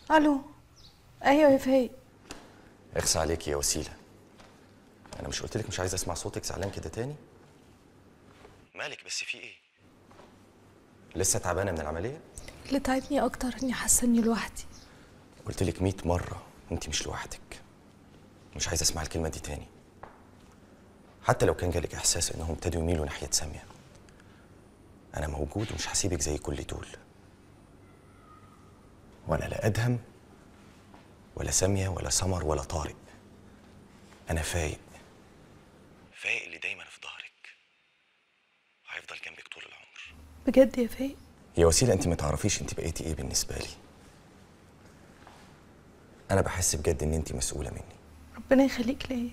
الو ايوه يا فايق اخس عليك يا وسيله انا مش قلت لك مش عايز اسمع صوتك زعلان كده تاني مالك بس في ايه لسه تعبانه من العمليه اللي تعبني اكتر اني حاسه اني لوحدي قلت لك 100 مره انت مش لوحدك مش عايز اسمع الكلمه دي تاني حتى لو كان جالك احساس انهم ابتدوا يميلوا ناحيه ساميه انا موجود ومش هسيبك زي كل دول وانا لا ادهم ولا ساميه ولا سمر ولا طارق انا فايق فايق اللي دايما في ظهرك وهيفضل جنبك طول العمر بجد يا فايق يا وسيله انت ما تعرفيش انت بقيتي ايه بالنسبه لي انا بحس بجد ان انت مسؤوله مني ربنا يخليك ليا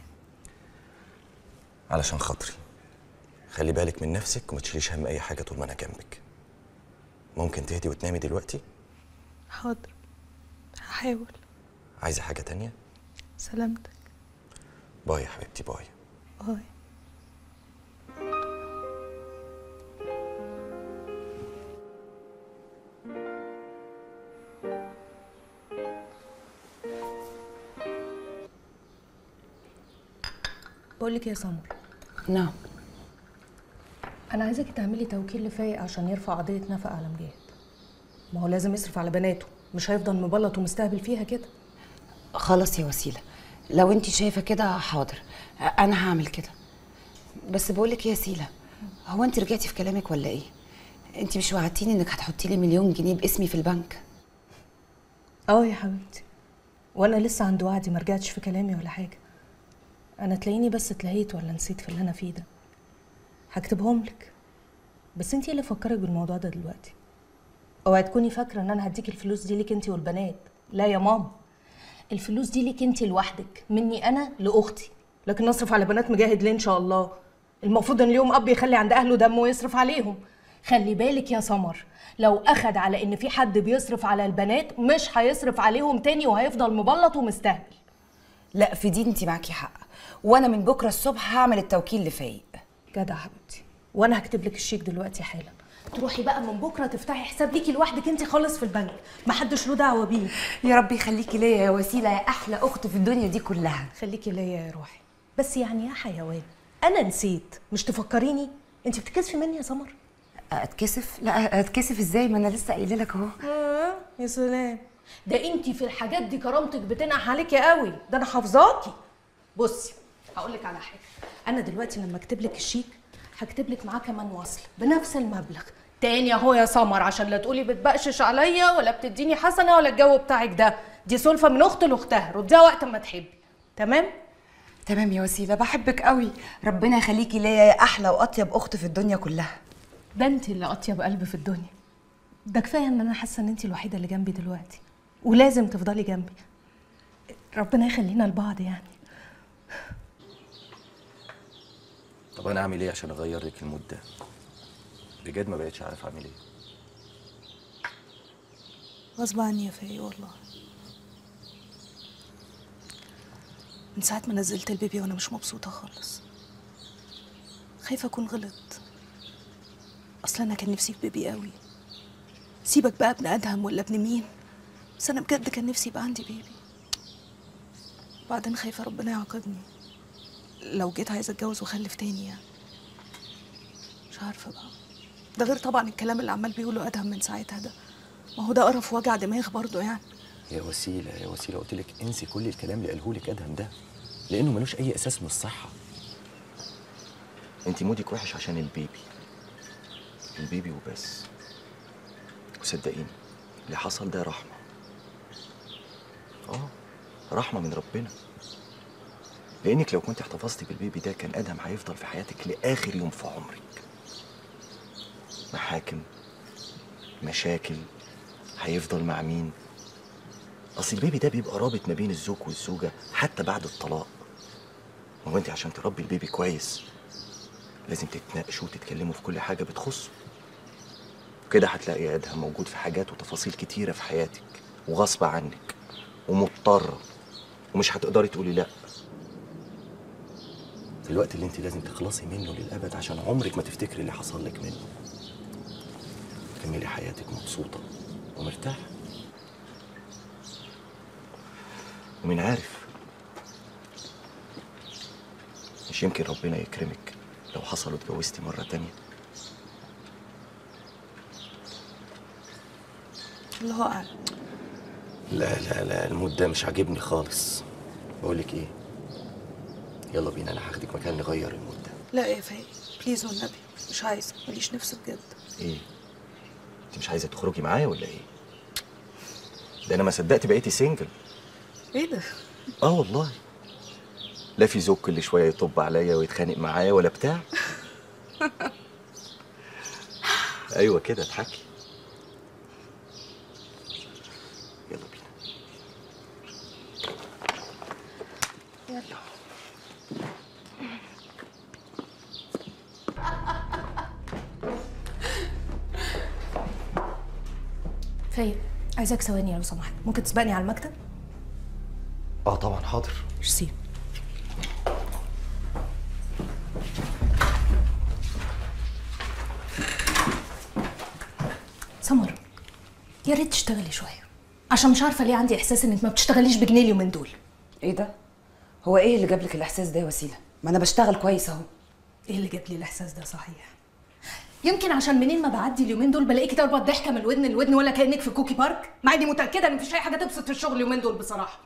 علشان خاطري خلي بالك من نفسك وما تشيليش هم اي حاجه طول ما انا جنبك ممكن تهدي وتنامي دلوقتي حاضر هحاول عايزه حاجه تانية سلامتك باي يا حبيبتي باي باي بقول لك يا سمر نعم انا عايزاكي تعملي توكيل لفايق عشان يرفع قضيه نفقه على مجاهد ما هو لازم يصرف على بناته مش هيفضل مبلط ومستهبل فيها كده خلاص يا وسيله لو انت شايفه كده حاضر انا هعمل كده بس بقول لك يا سيله هو انت رجعتي في كلامك ولا ايه انت مش وعدتيني انك هتحطي لي مليون جنيه باسمي في البنك اه يا حبيبتي وانا لسه عند وعدي ما رجعتش في كلامي ولا حاجه انا تلاقيني بس اتلهيت ولا نسيت في اللي انا فيه ده هكتبهم لك بس انتي اللي فكرك بالموضوع ده دلوقتي اوعي تكوني فاكره ان انا هديك الفلوس دي ليك انتي والبنات لا يا ماما الفلوس دي ليك انتي لوحدك مني انا لاختي لكن اصرف على بنات مجاهد ليه ان شاء الله المفروض ان اليوم اب يخلي عند اهله دم ويصرف عليهم خلي بالك يا سمر لو اخد على ان في حد بيصرف على البنات مش هيصرف عليهم تاني وهيفضل مبلط ومستهبل لا في دي انت معاكي حق وانا من بكره الصبح هعمل التوكيل لفايق جدع حبيبتي وانا هكتب لك الشيك دلوقتي حالا تروحي بقى من بكره تفتحي حساب ليكي لوحدك انت خالص في البنك محدش له دعوه بيه يا رب يخليكي ليا يا وسيله يا احلى اخت في الدنيا دي كلها خليكي ليا يا روحي بس يعني يا حيوان انا نسيت مش تفكريني انت بتكسفي مني يا سمر اتكسف لا اتكسف ازاي ما انا لسه قايله لك اهو آه يا سلام ده انت في الحاجات دي كرامتك بتنقح عليكي قوي ده انا حافظاكي بصي هقول لك على حاجه انا دلوقتي لما اكتب لك الشيك هكتب لك معاه كمان وصل بنفس المبلغ تاني اهو يا سمر عشان لا تقولي بتبقشش عليا ولا بتديني حسنه ولا الجو بتاعك ده دي سلفه من اخت لاختها رديها وقت ما تحبي تمام تمام يا وسيله بحبك قوي ربنا يخليكي ليا يا احلى واطيب اخت في الدنيا كلها ده انت اللي اطيب قلب في الدنيا ده كفايه ان انا حاسه ان انت الوحيده اللي جنبي دلوقتي ولازم تفضلي جنبي ربنا يخلينا لبعض يعني طب انا اعمل ايه عشان اغير لك المود ده بجد ما بقتش عارف اعمل ايه غصب عني يا فايق والله من ساعة ما نزلت البيبي وانا مش مبسوطة خالص خايفة اكون غلط اصلا انا كان نفسي في بيبي قوي سيبك بقى ابن ادهم ولا ابن مين بس انا بجد كان نفسي يبقى عندي بيبي بعدين خايفة ربنا يعاقبني لو جيت عايزة اتجوز واخلف تاني يعني مش عارفة بقى ده غير طبعا الكلام اللي عمال بيقوله ادهم من ساعتها ده ما هو ده قرف وجع دماغ برضه يعني يا وسيله يا وسيله قلت لك انسي كل الكلام اللي قاله لك ادهم ده لانه ملوش اي اساس من الصحه انت مودك وحش عشان البيبي البيبي وبس وصدقيني اللي حصل ده رحمه اه رحمه من ربنا لانك لو كنت احتفظتي بالبيبي ده كان ادهم هيفضل في حياتك لاخر يوم في عمرك محاكم مشاكل هيفضل مع مين اصل البيبي ده بيبقى رابط ما بين الزوج والزوجه حتى بعد الطلاق ما هو انت عشان تربي البيبي كويس لازم تتناقشوا وتتكلموا في كل حاجه بتخصه وكده هتلاقي ادهم موجود في حاجات وتفاصيل كتيره في حياتك وغصب عنك ومضطره ومش هتقدري تقولي لا في الوقت اللي انت لازم تخلصي منه للابد عشان عمرك ما تفتكري اللي حصل لك منه كملي حياتك مبسوطه ومرتاحه ومين عارف مش يمكن ربنا يكرمك لو حصل واتجوزتي مرة تانية الله اعلم لا لا لا المود ده مش عاجبني خالص بقولك ايه يلا بينا انا هاخدك مكان نغير المود ده لا يا فايق بليز والنبي مش عايزه ماليش نفس بجد ايه انت مش عايزه تخرجي معايا ولا ايه ده انا ما صدقت بقيتي سنجل ايه ده اه والله لا في زوج كل شويه يطب عليا ويتخانق معايا ولا بتاع ايوه كده اضحكي يلا بينا يلا فايق عايزاك ثواني لو سمحت ممكن تسبقني على المكتب اه طبعا حاضر ميرسي سمر يا ريت تشتغلي شويه عشان مش عارفه ليه عندي احساس انك ما بتشتغليش بجنيه اليومين دول ايه ده هو ايه اللي جاب لك الاحساس ده يا وسيله ما انا بشتغل كويس اهو ايه اللي جاب لي الاحساس ده صحيح يمكن عشان منين ما بعدي اليومين دول بلاقيكي ضربه ضحكه من الودن للودن ولا كانك في كوكي بارك مع اني متاكده ان مفيش اي حاجه تبسط في الشغل اليومين دول بصراحه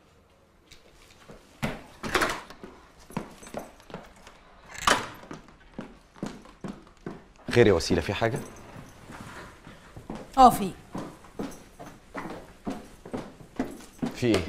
خير يا وسيله في حاجه اه في في ايه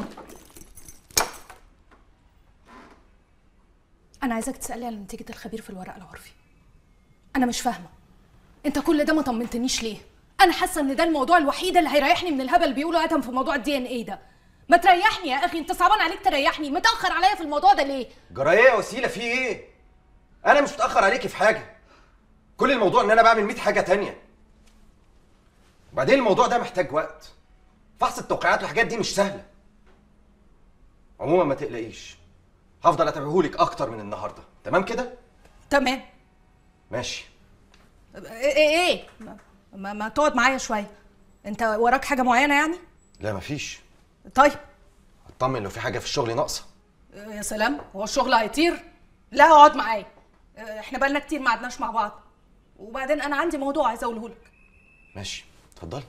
انا عايزاك تسالي على نتيجه الخبير في الورق العرفي انا مش فاهمه انت كل ده ما طمنتنيش ليه انا حاسه ان ده الموضوع الوحيد اللي هيريحني من الهبل اللي بيقولوا ادم في موضوع الدي ان ايه ده ما تريحني يا اخي انت صعبان عليك تريحني متاخر عليا في الموضوع ده ليه جرايه يا وسيله في ايه؟ انا مش متاخر عليكي في حاجه كل الموضوع ان انا بعمل 100 حاجه تانية وبعدين الموضوع ده محتاج وقت فحص التوقيعات والحاجات دي مش سهله عموما ما تقلقيش هفضل اتابعهولك اكتر من النهارده تمام كده تمام ماشي ايه ايه, إيه؟ ما, ما, ما تقعد معايا شويه انت وراك حاجه معينه يعني لا مفيش طيب اطمن لو في حاجه في الشغل ناقصه يا سلام هو الشغل هيطير لا اقعد معايا احنا بقالنا كتير ما قعدناش مع بعض وبعدين انا عندي موضوع عايزه اقوله لك ماشي اتفضلي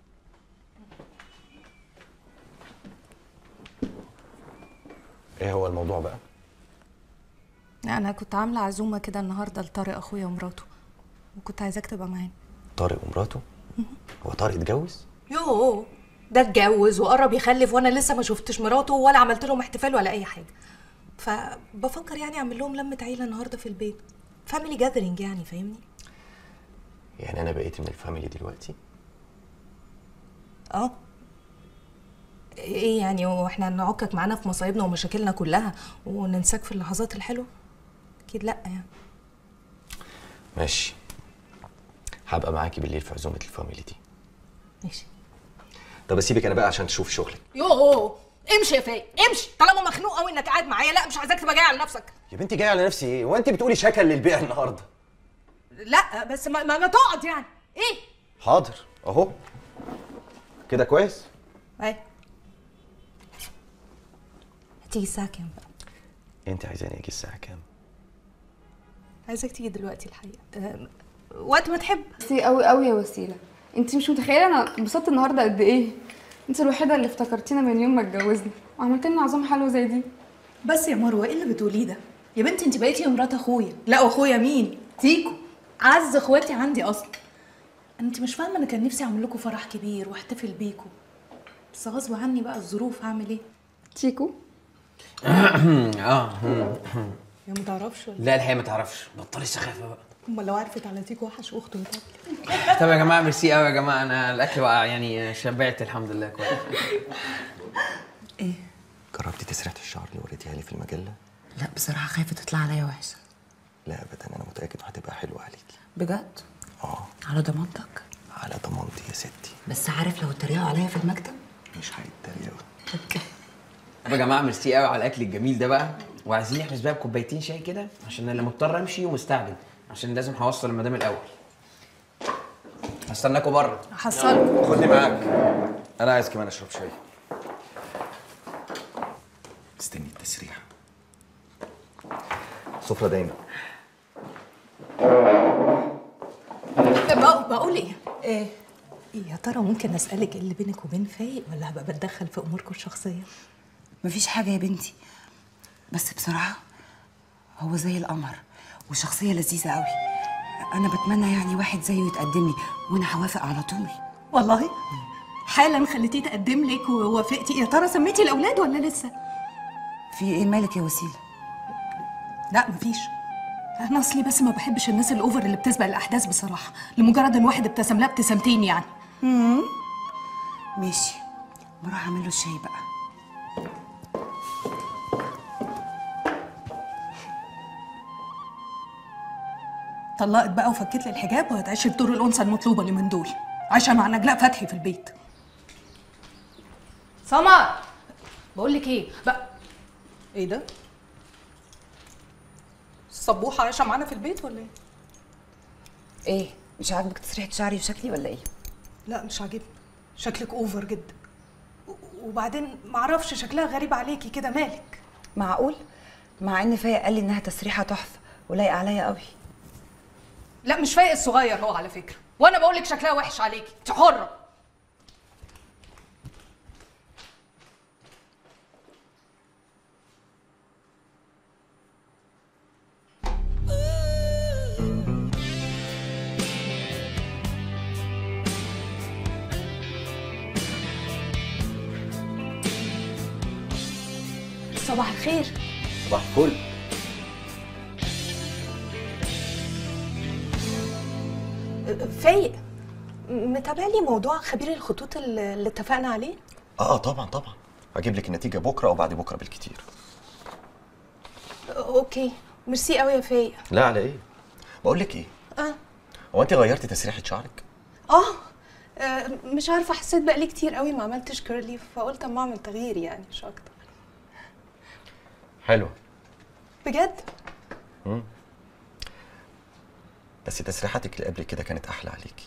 ايه هو الموضوع بقى انا كنت عامله عزومه كده النهارده لطارق اخويا ومراته وكنت عايزاك تبقى معانا طارق ومراته هو طارق اتجوز يوه ده اتجوز وقرب يخلف وانا لسه ما شفتش مراته ولا عملت لهم احتفال ولا اي حاجه فبفكر يعني اعمل لهم لمه عيله النهارده في البيت فاميلي جاذرينج يعني فاهمني يعني انا بقيت من الفاميلي دلوقتي اه ايه يعني واحنا نعكك معانا في مصايبنا ومشاكلنا كلها وننساك في اللحظات الحلوه اكيد لا يعني ماشي هبقى معاكي بالليل في عزومه الفاميلي دي ماشي طب اسيبك انا بقى عشان تشوفي شغلك يوه امشي يا فايق امشي طالما مخنوق قوي انك قاعد معايا لا مش عايزاك تبقى جاي على نفسك يا بنتي جايه على نفسي ايه وانت بتقولي شكل للبيع النهارده لا بس ما, ما, ما تقعد يعني ايه حاضر اهو كده كويس ايه هتيجي الساعه كام بقى انت عايزاني اجي الساعه كام عايزاك تيجي دلوقتي الحقيقه أه، وقت ما تحب ميرسي قوي قوي يا وسيله انت مش متخيله انا انبسطت النهارده قد ايه انت الوحيده اللي افتكرتينا من يوم ما اتجوزنا وعملت لنا عزومه حلوه زي دي بس يا مروه ايه اللي بتقوليه ده يا بنتي انت بقيتي مرات اخويا لا واخويا مين تيكو اعز اخواتي عندي اصلا انت مش فاهمه انا كان نفسي اعمل لكم فرح كبير واحتفل بيكم بس غصب عني بقى الظروف هعمل ايه تشيكو اه يا ما تعرفش ولا لا الحقيقه ما تعرفش بطلي سخافه بقى امال لو عرفت على تيكو وحش واخته وطب طب يا جماعه ميرسي قوي يا جماعه انا الاكل بقى يعني شبعت الحمد لله كويس ايه جربتي تسريحه الشعر اللي وريتيها لي في المجله لا بصراحه خايفه تطلع عليا وحشه لا ابدا انا متاكد وهتبقى حلوه عليكي بجد اه على ضمانتك على ضمانتي يا ستي بس عارف لو اتريقوا عليا في المكتب مش هيتريقوا طب يا جماعه ميرسي قوي على الاكل الجميل ده بقى وعايزين نحبس بقى بكوبايتين شاي كده عشان انا مضطر امشي ومستعجل عشان لازم هوصل المدام الاول هستناكوا بره حصلك خدني معاك انا عايز كمان اشرب شاي مستني التسريح سفرة دايما بقول بقول ايه؟ ايه يا ترى ممكن اسالك ايه اللي بينك وبين فايق ولا هبقى بتدخل في اموركم الشخصيه؟ مفيش حاجه يا بنتي بس بصراحه هو زي القمر وشخصيه لذيذه قوي انا بتمنى يعني واحد زيه يتقدم لي وانا هوافق على طول والله حالا خليتيه تقدم لك ووافقتي يا ترى سميتي الاولاد ولا لسه؟ في ايه مالك يا وسيله لا مفيش انا اصلي بس ما بحبش الناس الاوفر اللي بتسبق الاحداث بصراحه لمجرد ان واحد ابتسم لها ابتسامتين يعني ماشي بروح اعمل له الشاي بقى طلقت بقى وفكت لي الحجاب وهتعيش بدور الانثى المطلوبه اليومين دول عايشه مع نجلاء فتحي في البيت سمر بقول لك ايه بقى ايه ده الصبوحه عايشه معانا في البيت ولا ايه ايه مش عاجبك تسريحه شعري وشكلي ولا ايه لا مش عاجبني شكلك اوفر جدا و- وبعدين معرفش شكلها غريب عليكي كده مالك معقول مع ان فايق قال لي انها تسريحه تحفه ولايقه عليا قوي لا مش فايق الصغير هو على فكره وانا بقول لك شكلها وحش عليكي انت حره صباح الخير صباح الفل فايق متابع لي موضوع خبير الخطوط اللي اللي اتفقنا عليه اه طبعا طبعا هجيب لك النتيجة بكرة أو بعد بكرة بالكتير اوكي ميرسي قوي يا فايق لا على إيه؟ بقول لك إيه؟ اه هو أنت غيرتي تسريحة شعرك؟ اه آه، مش عارفه حسيت بقالي كتير قوي ما عملتش كيرلي فقلت اما اعمل تغيير يعني مش اكتر حلو بجد بس تسريحاتك اللي قبل كده كانت أحلى عليكي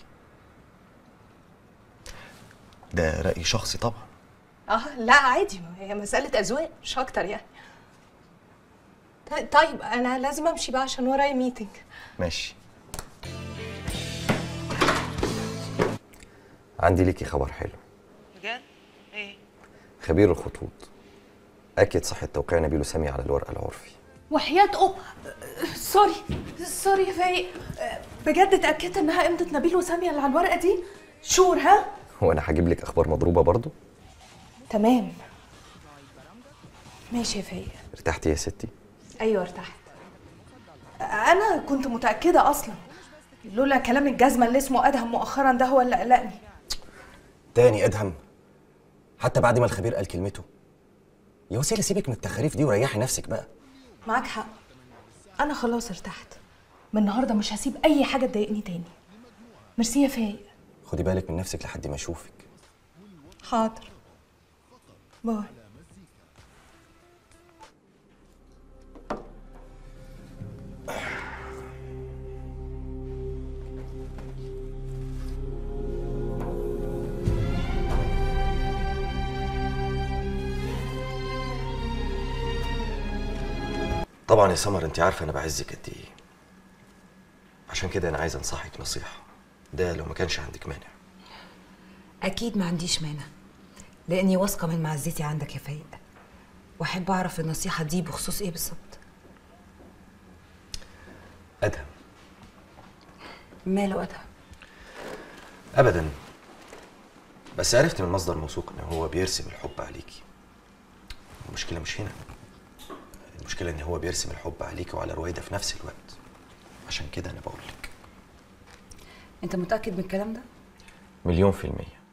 ده رأي شخصي طبعا اه لا عادي ما هي مساله اذواق مش اكتر يعني طي- طيب انا لازم امشي بقى عشان ورايا ميتنج ماشي عندي ليكي خبر حلو بجد ايه خبير الخطوط أكد صحة توقيع نبيل سامي على الورق العرفي وحياة أم سوري سوري يا فايق آه، بجد اتأكدت إنها إمضة نبيل وسامية اللي على الورقة دي شور ها؟ هو أنا هجيب لك أخبار مضروبة برضو تمام ماشي يا فايق ارتحتي يا ستي أيوة ارتحت أنا كنت متأكدة أصلا لولا كلام الجزمة اللي اسمه أدهم مؤخرا ده هو اللي قلقني تاني ادهم حتى بعد ما الخبير قال كلمته يا وسيله سيبك من التخاريف دي وريحي نفسك بقى معاك حق أنا خلاص ارتحت من النهاردة مش هسيب أي حاجة تضايقني تاني ميرسي يا فايق خدي بالك من نفسك لحد ما اشوفك حاضر باي طبعا يا سمر انت عارفه انا بعزك قد ايه عشان كده انا عايز انصحك نصيحه ده لو ما كانش عندك مانع اكيد ما عنديش مانع لاني واثقه من معزتي عندك يا فايق واحب اعرف النصيحه دي بخصوص ايه بالظبط ادهم ماله ادهم ابدا بس عرفت من مصدر موثوق ان هو بيرسم الحب عليكي المشكله مش هنا المشكله ان هو بيرسم الحب عليكي وعلى رويده في نفس الوقت عشان كده انا بقول لك انت متاكد من الكلام ده مليون في المية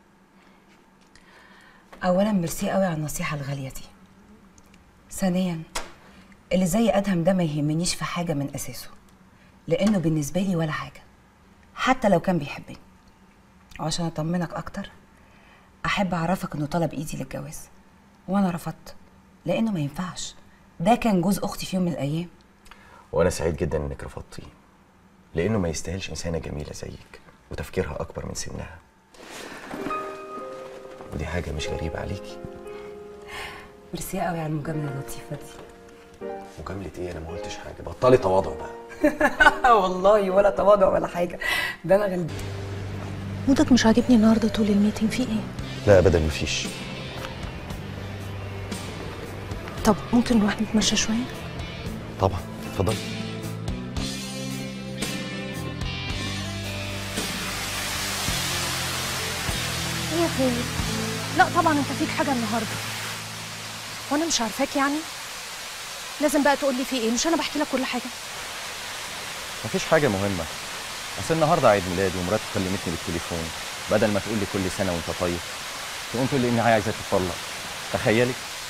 اولا ميرسي قوي على النصيحه الغاليه دي ثانيا اللي زي ادهم ده ما يهمنيش في حاجه من اساسه لانه بالنسبه لي ولا حاجه حتى لو كان بيحبني وعشان اطمنك اكتر احب اعرفك انه طلب ايدي للجواز وانا رفضت لانه ما ينفعش ده كان جوز اختي في يوم من الايام وأنا سعيد جدا إنك رفضتيه لأنه ما يستاهلش إنسانة جميلة زيك وتفكيرها أكبر من سنها ودي حاجة مش غريبة عليكي ميرسي قوي على المجامله اللطيفه دي مجامله ايه انا ما قلتش حاجه بطلي تواضع بقى والله ولا تواضع ولا حاجه ده انا غلبان مودك مش عاجبني النهارده طول الميتنج في ايه لا ابدا مفيش طب ممكن نروح نتمشى شويه طبعا اتفضلي ايه يا خالد لا طبعا انت فيك حاجه النهارده وانا مش عارفاك يعني لازم بقى تقول لي في ايه مش انا بحكي لك كل حاجه مفيش حاجة مهمة بس النهاردة عيد ميلادي ومراتي كلمتني بالتليفون بدل ما تقول لي كل سنة وانت طيب تقوم تقول لي انها عايزة تتطلق تخيلي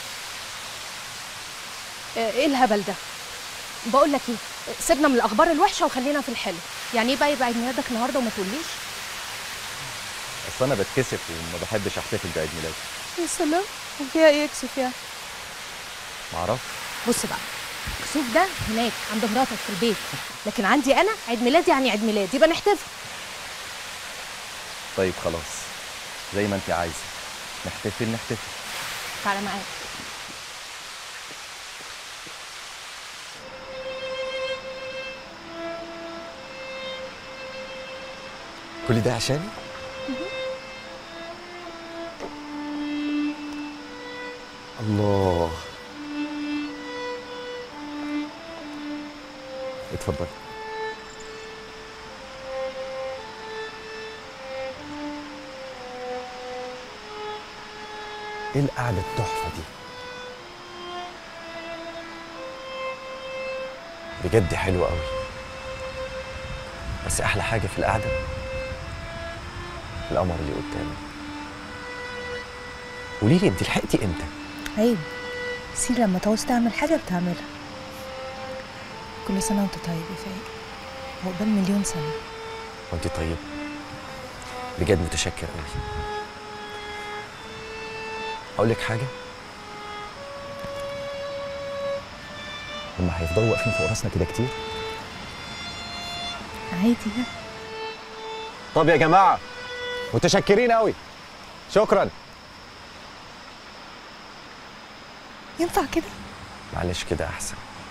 آه، ايه الهبل ده بقول لك ايه سيبنا من الاخبار الوحشه وخلينا في الحلو يعني ايه بقى يبقى عيد ميلادك النهارده وما تقوليش اصل انا بتكسف وما بحبش احتفل بعيد ميلادي يا سلام وفيها ايه يكسف يعني معرفش بص بقى الكسوف ده هناك عند مراتك في البيت لكن عندي انا عيد ميلادي يعني عيد ميلادي يبقى نحتفل طيب خلاص زي ما انت عايزة نحتفل نحتفل تعالى معايا كل ده عشاني الله اتفضل ايه القعده التحفه دي بجد حلوه قوي بس احلى حاجه في القعده القمر اللي قدامي قولي لي انت لحقتي امتى عيب سير لما تعوز تعمل حاجة بتعملها كل سنة وانت طيب يا فايق عقبال مليون سنة وانت طيبه بجد متشكر قوي اقول لك حاجه هما هيفضلوا واقفين فوق راسنا كده كتير عادي يعني طب يا جماعه متشكرين قوي شكرا ينفع كده معلش كده احسن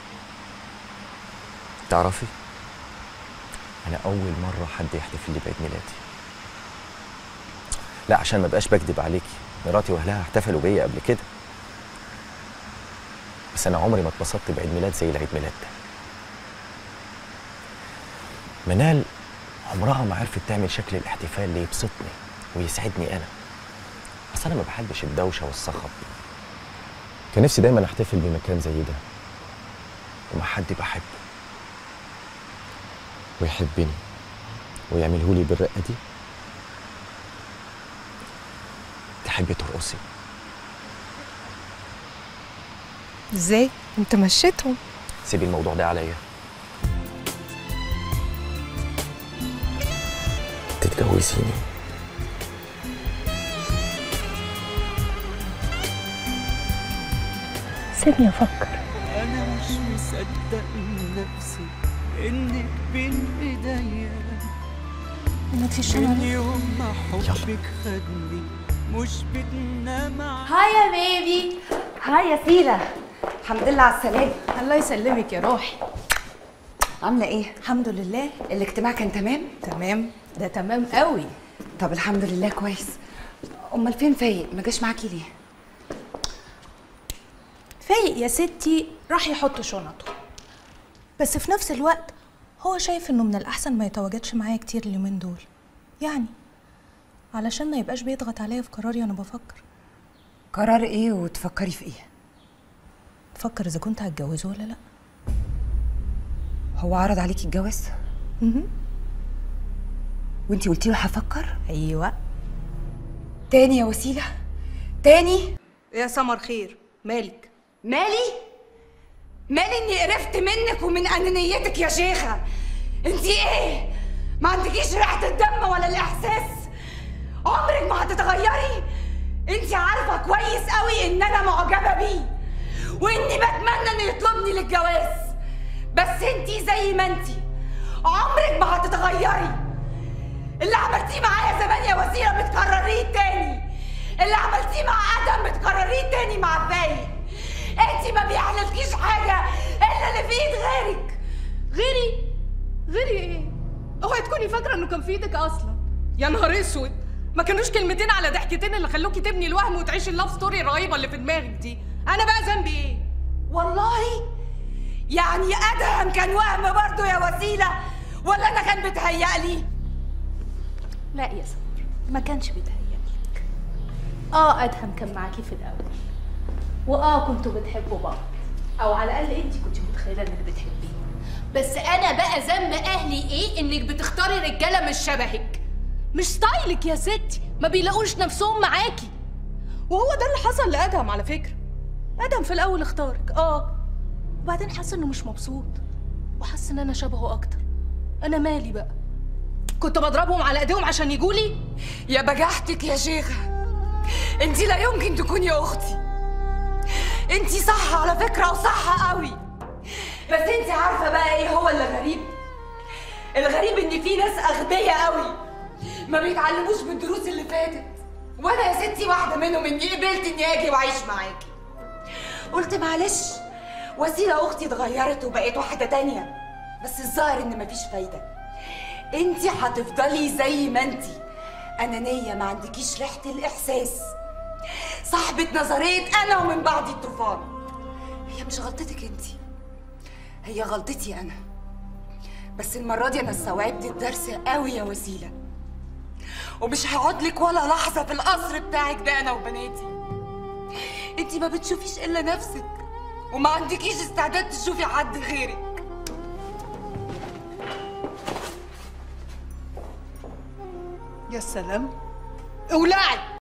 تعرفي انا اول مره حد يحتفل لي بعيد ميلادي لا عشان ما بقاش بكدب عليكي مراتي واهلها احتفلوا بيا قبل كده بس انا عمري ما اتبسطت بعيد ميلاد زي العيد ميلاد ده منال عمرها ما عرفت تعمل شكل الاحتفال اللي يبسطني ويسعدني انا اصل انا ما بحبش الدوشه والصخب كان نفسي دايما احتفل بمكان زي ده ومع حد بحبه ويحبني ويعمله لي بالرقه دي تحبي ترقصي ازاي انت مشيتهم سيبي الموضوع ده عليا تتجوزيني سيبني افكر انا مش مصدق نفسي انك بين ايديا ما فيش من يوم ما حبك خدني مش بتنام هاي يا بيبي هاي يا سيلا الحمد لله على السلامه الله يسلمك يا روحي عامله ايه الحمد لله الاجتماع كان تمام تمام ده تمام قوي طب الحمد لله كويس امال فين فايق ما جاش معاكي ليه فايق يا ستي راح يحط شنطه بس في نفس الوقت هو شايف انه من الاحسن ما يتواجدش معايا كتير اليومين دول يعني علشان ما يبقاش بيضغط عليا في قراري وانا بفكر قرار ايه وتفكري في ايه بفكر اذا كنت هتجوزه ولا لا هو عرض عليكي الجواز وانتي قلتي له هفكر ايوه تاني يا وسيله تاني يا سمر خير مالك مالي مالي اني قرفت منك ومن انانيتك يا شيخه انتي ايه ما عندكيش ريحه الدم ولا الاحساس عمرك ما هتتغيري انتي عارفه كويس قوي ان انا معجبه بيه واني بتمنى انه يطلبني للجواز بس انتي زي ما انتي عمرك ما هتتغيري اللي عملتيه معايا زمان يا وسيله بتكرريه تاني اللي عملتيه مع ادم بتكرريه تاني مع فايق انت ما بيحلفكيش حاجه الا اللي في ايد غيرك غيري غيري ايه اوعي تكوني فاكره انه كان في ايدك اصلا يا نهار اسود ما كانوش كلمتين على ضحكتين اللي خلوكي تبني الوهم وتعيشي اللاف ستوري الرهيبه اللي في دماغك دي انا بقى ذنبي ايه والله يعني ادهم كان وهم برضه يا وسيله ولا انا كان بتهيألي لا يا سمر ما كانش بيتهيألك اه ادهم كان معاكي في الاول واه كنتوا بتحبوا بعض او على الاقل انت كنت متخيله انك بتحبيه بس انا بقى ذنب اهلي ايه انك بتختاري رجاله مش شبهك مش ستايلك يا ستي ما بيلاقوش نفسهم معاكي وهو ده اللي حصل لادهم على فكره ادهم في الاول اختارك اه وبعدين حس انه مش مبسوط وحس ان انا شبهه اكتر انا مالي بقى كنت بضربهم على ايديهم عشان يجولي يا بجحتك يا شيخه انت لا يمكن تكوني اختي انت صح على فكره وصح قوي بس انت عارفه بقى ايه هو اللي غريب الغريب ان في ناس اغبياء قوي ما بيتعلموش من الدروس اللي فاتت وانا يا ستي واحده منهم اني قبلت اني اجي واعيش معاكي قلت معلش وسيله اختي اتغيرت وبقت واحده تانية بس الظاهر ان مفيش فايده انت هتفضلي زي ما انت انانيه ما عندكيش ريحه الاحساس صاحبه نظريه انا ومن بعدي الطوفان هي مش غلطتك انت هي غلطتي انا بس المره دي انا استوعبت الدرس قوي يا وسيله ومش هقعد لك ولا لحظه في القصر بتاعك ده انا وبناتي انت ما بتشوفيش الا نفسك وما عندكيش استعداد تشوفي حد غيرك يا سلام اولعي